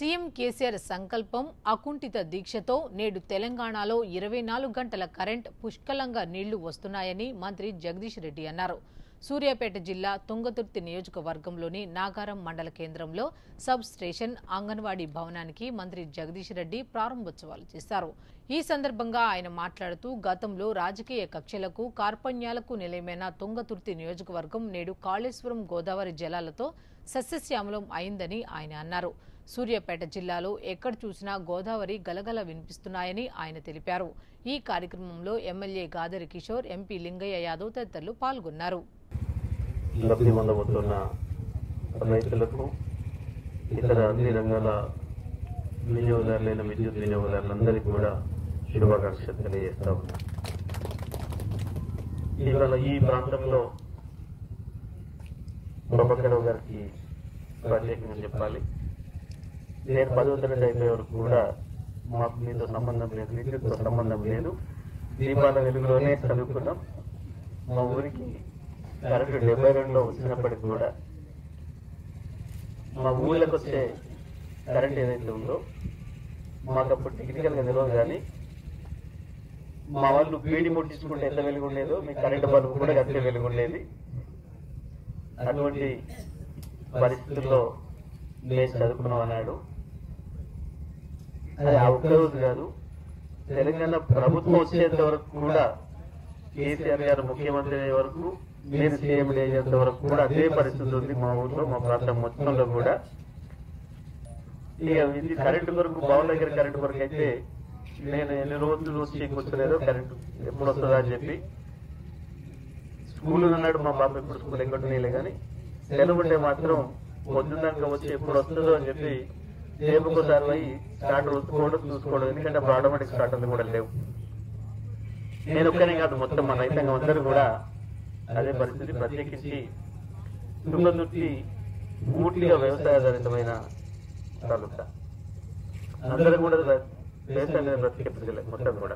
CM KCR సంకల్పం అకుంఠిత దీక్షతో నేడు తెలంగాణలో ఇరవై నాలుగు గంటల కరెంట్ పుష్కలంగా నీళ్లు వస్తున్నాయని మంత్రి జగదీష్ రెడ్డి అన్నారు సూర్యాపేట జిల్లా తుంగతుర్తి నియోజకవర్గంలోని నాగారం మండల కేంద్రంలో సబ్ స్టేషన్ అంగన్వాడీ భవనానికి మంత్రి జగదీష్ రెడ్డి ప్రారంభోత్సవాలు చేశారు ఈ సందర్భంగా ఆయన మాట్లాడుతూ గతంలో రాజకీయ కక్షలకు కార్పణ్యాలకు నిలయమైన తుంగతుర్తి నియోజకవర్గం నేడు కాళేశ్వరం గోదావరి జలాలతో సస్యశ్యామలం అయిందని ఆయన అన్నారు సూర్యాపేట జిల్లాలో ఎక్కడ చూసినా గోదావరి గలగల వినిపిస్తున్నాయని ఆయన తెలిపారు ఈ కార్యక్రమంలో ఎమ్మెల్యే గాదరి కిషోర్ ఎంపీ లింగయ్య యాదవ్ తదితరులు పాల్గొన్నారు లబ్ధి పొందబోతున్న రైతులకు ఇతర అన్ని రంగాల వినియోగదారులైన విద్యుత్ వినియోగదారులందరికీ కూడా శుభాకాంక్షలు తెలియజేస్తా ఉన్నా ఇవాళ ఈ ప్రాంతంలో ప్రభాకరరావు గారికి ప్రత్యేకంగా చెప్పాలి నేను పదవ తరగతి అయిపోయే వరకు కూడా మాకు మీతో సంబంధం లేదు విద్యుత్తో సంబంధం లేదు దీపాల వెలుగులోనే చదువుకున్నాం మా ఊరికి కరెంటు డెబ్బై రెండులో వచ్చినప్పటికి కూడా మా ఊళ్ళకి వచ్చే కరెంట్ ఏదైతే ఉందో మాకు అప్పుడు టెక్నికల్ గా తెలియదు కానీ మా వాళ్ళు బీడి ముట్టించుకుంటే ఎంత వెలుగు ఉండేదో మీ కరెంటు బల్బు కూడా అంతే వెలుగు ఉండేది అటువంటి పరిస్థితుల్లో నేను చదువుకున్నాం అన్నాడు అది ఆ ఒక్క రోజు కాదు తెలంగాణ ప్రభుత్వం వచ్చేంత వరకు కూడా కేసీఆర్ గారు ముఖ్యమంత్రి అయ్యే వరకు నేను సీఎం అయ్యేంత వరకు కూడా అదే పరిస్థితి ఉంది మా ఊర్లో మా ప్రాంతం మొత్తంలో కూడా ఇక ఇది కరెంటు కొరకు బావుల దగ్గర కరెంటు కొరకు అయితే నేను ఎన్ని రోజులు వచ్చి కూర్చోలేదో కరెంటు ఎప్పుడు వస్తుందా అని చెప్పి స్కూల్ అన్నాడు మా బాబు ఎప్పుడు స్కూల్ ఎక్కడనేలే కానీ సెలవు ఉంటే మాత్రం పొద్దున్నాక వచ్చి ఎప్పుడు వస్తుందో అని చెప్పి సేపుకోసారి పోయి స్టార్టర్ ఒత్తుకోవడం చూసుకోవడం ఎందుకంటే అప్పుడు ఆటోమేటిక్ స్టార్టర్లు కూడా లేవు నేను ఒక్కనే కాదు మొత్తం మన రైతాంగం అందరూ కూడా అదే పరిస్థితి ప్రత్యేకించి తుంగతుర్తి పూర్తిగా వ్యవసాయాధారితమైన తాలూకా అందరూ కూడా వ్యవసాయం మీద బ్రతికే ప్రజలే మొత్తం కూడా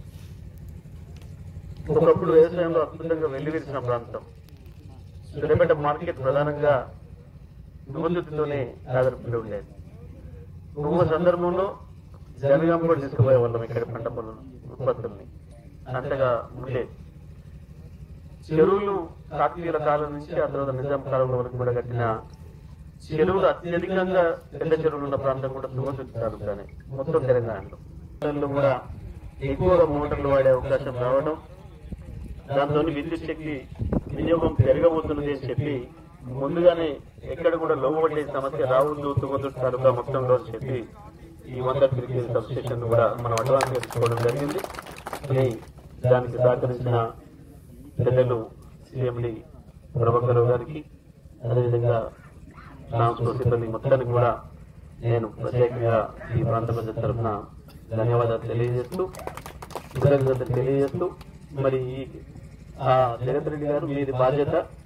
ఒకప్పుడు వ్యవసాయంలో అద్భుతంగా వెల్లివిరిసిన ప్రాంతం సూర్యాపేట మార్కెట్ ప్రధానంగా తుంగతుర్తితోనే ఆధారపడి ఉండేది ఒక్కొక్క సందర్భంలో జనగాం కూడా తీసుకుపోయే వాళ్ళం ఇక్కడ పంట పొలం ఉత్పత్తుల్ని అంతగా ఉండేది చెరువులు కాకతీయుల కాలం నుంచి ఆ తర్వాత నిజాం కాలం వరకు కూడా కట్టిన చెరువులు అత్యధికంగా పెద్ద చెరువులు ఉన్న ప్రాంతం కూడా తుంగతుర్తి తాలూకానే మొత్తం తెలంగాణలో తెలంగాణలో కూడా ఎక్కువగా మోటార్లు వాడే అవకాశం రావడం దాంతో విద్యుత్ శక్తి వినియోగం పెరగబోతున్నది అని చెప్పి ముందుగానే ఎక్కడ కూడా లోపడే సమస్య రావద్దు తుంగతుర్తి తాలూకా మొత్తంలో అని చెప్పి ఈ వంద తిరిగి సబ్ స్టేషన్ కూడా మనం అడ్వాన్స్ తీసుకోవడం జరిగింది మరి దానికి సహకరించిన పెద్దలు సీఎండి ప్రభాకర్ గారికి అదేవిధంగా ట్రాన్స్పోర్ట్ సిబ్బంది మొత్తానికి కూడా నేను ప్రత్యేకంగా ఈ ప్రాంత ప్రజల తరఫున ధన్యవాదాలు తెలియజేస్తూ కృతజ్ఞతలు తెలియజేస్తూ మరి ఈ ఆ జగత్ రెడ్డి గారు మీది బాధ్యత